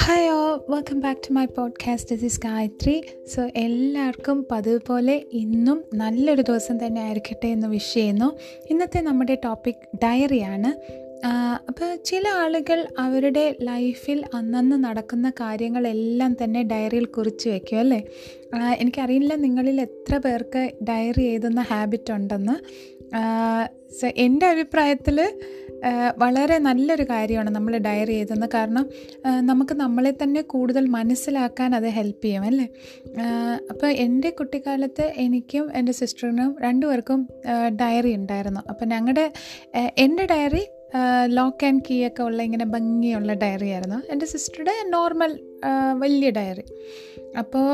hi oh welcome back to my podcast this is Gayathri so എല്ലാവർക്കും പതിവ് പോലെ ഇന്നും നല്ലൊരു ദിവസം തന്നെ ആയിരിക്കട്ടെ എന്ന് വിഷ് ചെയ്യുന്നു ഇന്നത്തെ നമ്മുടെ ടോപ്പിക് ഡയറിയാണ് അപ്പോൾ ചില ആളുകൾ അവരുടെ ലൈഫിൽ അന്നന്ന് നടക്കുന്ന കാര്യങ്ങളെല്ലാം തന്നെ ഡയറിയിൽ കുറിച്ച് വയ്ക്കും അല്ലേ എനിക്കറിയില്ല നിങ്ങളിൽ എത്ര പേർക്ക് ഡയറി എഴുതുന്ന ഹാബിറ്റ് ഉണ്ടെന്ന് എൻ്റെ അഭിപ്രായത്തിൽ വളരെ നല്ലൊരു കാര്യമാണ് നമ്മൾ ഡയറി എഴുതുന്നത് കാരണം നമുക്ക് നമ്മളെ തന്നെ കൂടുതൽ മനസ്സിലാക്കാൻ അത് ഹെൽപ്പ് ചെയ്യും അല്ലേ അപ്പോൾ എൻ്റെ കുട്ടിക്കാലത്ത് എനിക്കും എൻ്റെ സിസ്റ്ററിനും രണ്ടുപേർക്കും ഡയറി ഉണ്ടായിരുന്നു അപ്പോൾ ഞങ്ങളുടെ എൻ്റെ ഡയറി ലോക്ക് ആൻഡ് കീ ഒക്കെ ഉള്ള ഇങ്ങനെ ഭംഗിയുള്ള ഡയറി ആയിരുന്നു എൻ്റെ സിസ്റ്ററുടെ നോർമൽ വലിയ ഡയറി അപ്പോൾ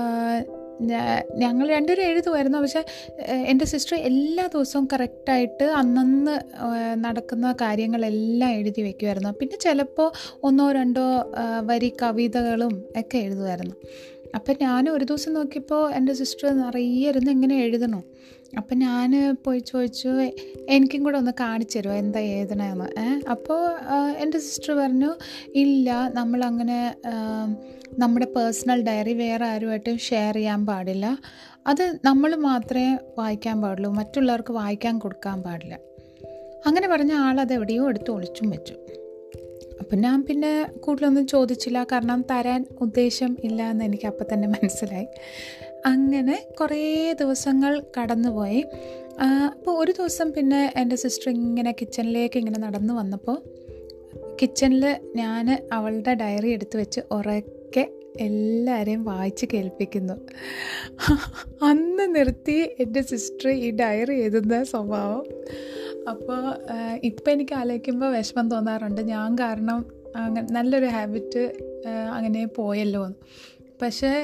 ഞങ്ങൾ രണ്ടുപേരും എഴുതുമായിരുന്നു പക്ഷേ എൻ്റെ സിസ്റ്റർ എല്ലാ ദിവസവും കറക്റ്റായിട്ട് അന്നന്ന് നടക്കുന്ന കാര്യങ്ങളെല്ലാം എഴുതി വയ്ക്കുമായിരുന്നു പിന്നെ ചിലപ്പോൾ ഒന്നോ രണ്ടോ വരി കവിതകളും ഒക്കെ എഴുതുമായിരുന്നു അപ്പം ഞാൻ ഒരു ദിവസം നോക്കിയപ്പോൾ എൻ്റെ സിസ്റ്റർ നിറയെ ഇരുന്ന് എങ്ങനെ എഴുതണോ അപ്പം ഞാൻ പോയി ചോദിച്ചു എനിക്കും കൂടെ ഒന്ന് കാണിച്ചു തരുമോ എന്താ എഴുതണമെന്ന് അപ്പോൾ എൻ്റെ സിസ്റ്റർ പറഞ്ഞു ഇല്ല നമ്മളങ്ങനെ നമ്മുടെ പേഴ്സണൽ ഡയറി വേറെ ആരുമായിട്ടും ഷെയർ ചെയ്യാൻ പാടില്ല അത് നമ്മൾ മാത്രമേ വായിക്കാൻ പാടുള്ളൂ മറ്റുള്ളവർക്ക് വായിക്കാൻ കൊടുക്കാൻ പാടില്ല അങ്ങനെ പറഞ്ഞ ആളത് എവിടെയോ എടുത്ത് ഒളിച്ചും വെച്ചു അപ്പം ഞാൻ പിന്നെ കൂടുതലൊന്നും ചോദിച്ചില്ല കാരണം തരാൻ ഉദ്ദേശം ഇല്ല എന്ന് എനിക്ക് അപ്പം തന്നെ മനസ്സിലായി അങ്ങനെ കുറേ ദിവസങ്ങൾ കടന്നുപോയി അപ്പോൾ ഒരു ദിവസം പിന്നെ എൻ്റെ സിസ്റ്റർ ഇങ്ങനെ കിച്ചണിലേക്ക് ഇങ്ങനെ നടന്നു വന്നപ്പോൾ കിച്ചണിൽ ഞാൻ അവളുടെ ഡയറി എടുത്ത് വെച്ച് ഉറക്കെ എല്ലാവരെയും വായിച്ച് കേൾപ്പിക്കുന്നു അന്ന് നിർത്തി എൻ്റെ സിസ്റ്റർ ഈ ഡയറി എഴുതുന്ന സ്വഭാവം അപ്പോൾ ഇപ്പം എനിക്ക് ആലോചിക്കുമ്പോൾ വിഷമം തോന്നാറുണ്ട് ഞാൻ കാരണം അങ്ങനെ നല്ലൊരു ഹാബിറ്റ് അങ്ങനെ പോയല്ലോ എന്ന് പക്ഷേ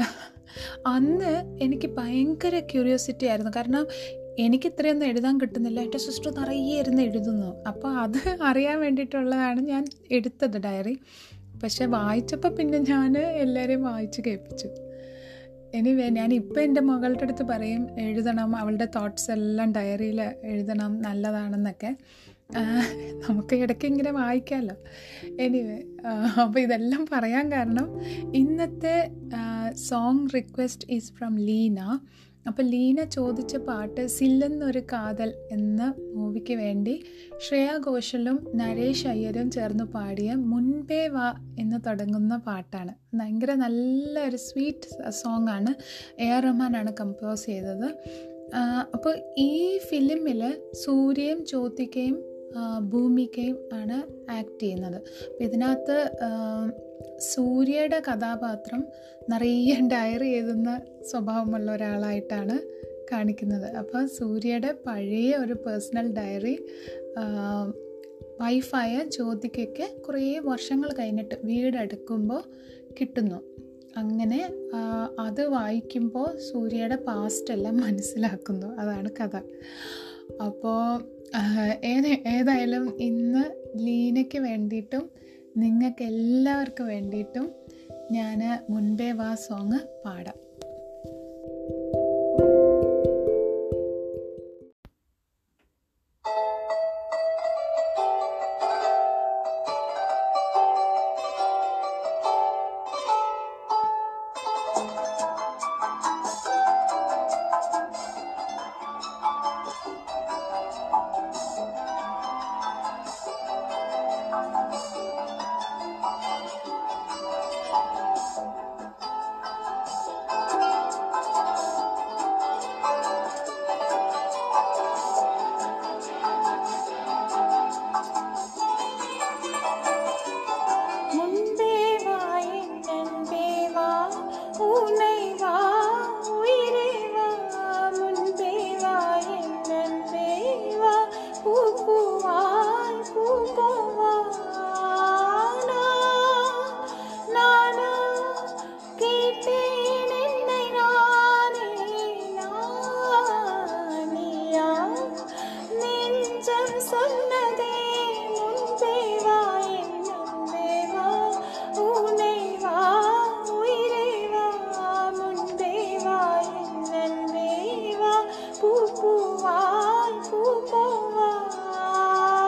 അന്ന് എനിക്ക് ഭയങ്കര ക്യൂരിയോസിറ്റി ആയിരുന്നു കാരണം എനിക്ക് ഇത്രയൊന്നും എഴുതാൻ കിട്ടുന്നില്ല എൻ്റെ സിസ്റ്റർ നിറയെ ഇരുന്ന് എഴുതുന്നു അപ്പോൾ അത് അറിയാൻ വേണ്ടിയിട്ടുള്ളതാണ് ഞാൻ എടുത്തത് ഡയറി പക്ഷെ വായിച്ചപ്പോൾ പിന്നെ ഞാൻ എല്ലാവരെയും വായിച്ച് കേൾപ്പിച്ചു എനിവേ ഞാൻ ഇപ്പം എൻ്റെ മകളുടെ അടുത്ത് പറയും എഴുതണം അവളുടെ തോട്ട്സ് എല്ലാം ഡയറിയിൽ എഴുതണം നല്ലതാണെന്നൊക്കെ നമുക്ക് ഇടയ്ക്ക് ഇങ്ങനെ വായിക്കാമല്ലോ എനിവേ അപ്പോൾ ഇതെല്ലാം പറയാൻ കാരണം ഇന്നത്തെ song request is from Leena അപ്പോൾ ലീന ചോദിച്ച പാട്ട് സില്ലെന്നൊരു കാതൽ എന്ന മൂവിക്ക് വേണ്ടി ശ്രേയ ഘോഷലും നരേഷ് അയ്യരും ചേർന്ന് പാടിയ മുൻപേ വാ എന്ന് തുടങ്ങുന്ന പാട്ടാണ് ഭയങ്കര നല്ലൊരു സ്വീറ്റ് സോങ് ആണ് എ ആർ റഹ്മാനാണ് കമ്പോസ് ചെയ്തത് അപ്പോൾ ഈ ഫിലിമിൽ സൂര്യയും ജ്യോതികയും ഭൂമികയും ആണ് ആക്ട് ചെയ്യുന്നത് അപ്പോൾ ഇതിനകത്ത് സൂര്യയുടെ കഥാപാത്രം നിറയെ ഡയറി എഴുതുന്ന സ്വഭാവമുള്ള ഒരാളായിട്ടാണ് കാണിക്കുന്നത് അപ്പോൾ സൂര്യയുടെ പഴയ ഒരു പേഴ്സണൽ ഡയറി വൈഫായ ജ്യോതികയ്ക്ക് കുറേ വർഷങ്ങൾ കഴിഞ്ഞിട്ട് വീടെടുക്കുമ്പോൾ കിട്ടുന്നു അങ്ങനെ അത് വായിക്കുമ്പോൾ സൂര്യയുടെ പാസ്റ്റ് എല്ലാം മനസ്സിലാക്കുന്നു അതാണ് കഥ അപ്പോൾ ഏത് ഏതായാലും ഇന്ന് ലീനയ്ക്ക് വേണ്ടിയിട്ടും നിങ്ങൾക്ക് എല്ലാവർക്കും വേണ്ടിയിട്ടും ഞാൻ മുൻപേ വാ സോങ് പാടാം பூவாய் பூ போவா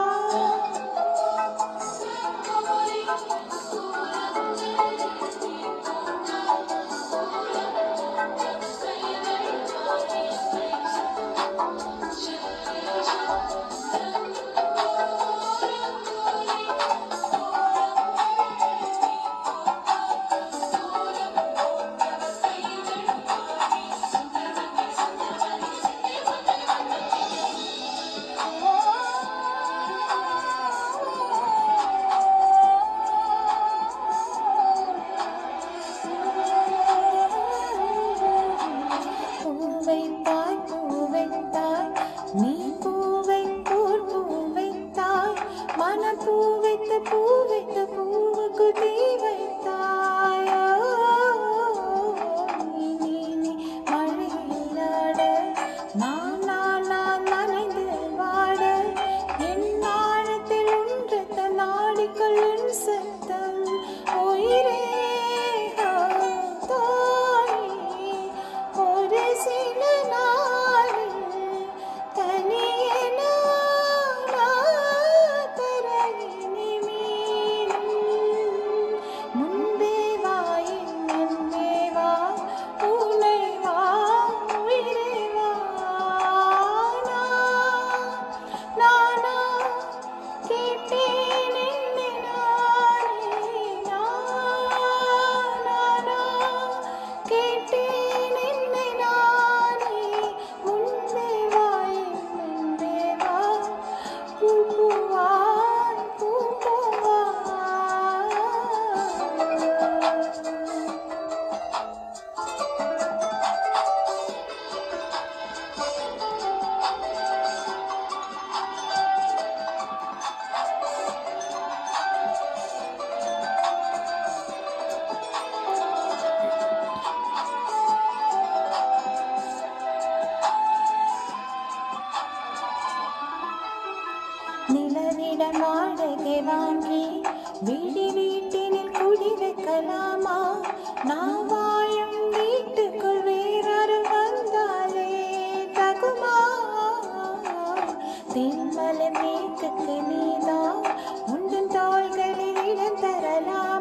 நிலவிடம் வாடகை வாங்கி வீடி வீட்டினில் குடி வைக்கலாமா நான் வாழும் வீட்டுக்குள் வேறொரு வந்தாலே தகுமா தேன்மலை மேற்கு நீதான் உந்தன் தோள்களில் இடம் தரலாம்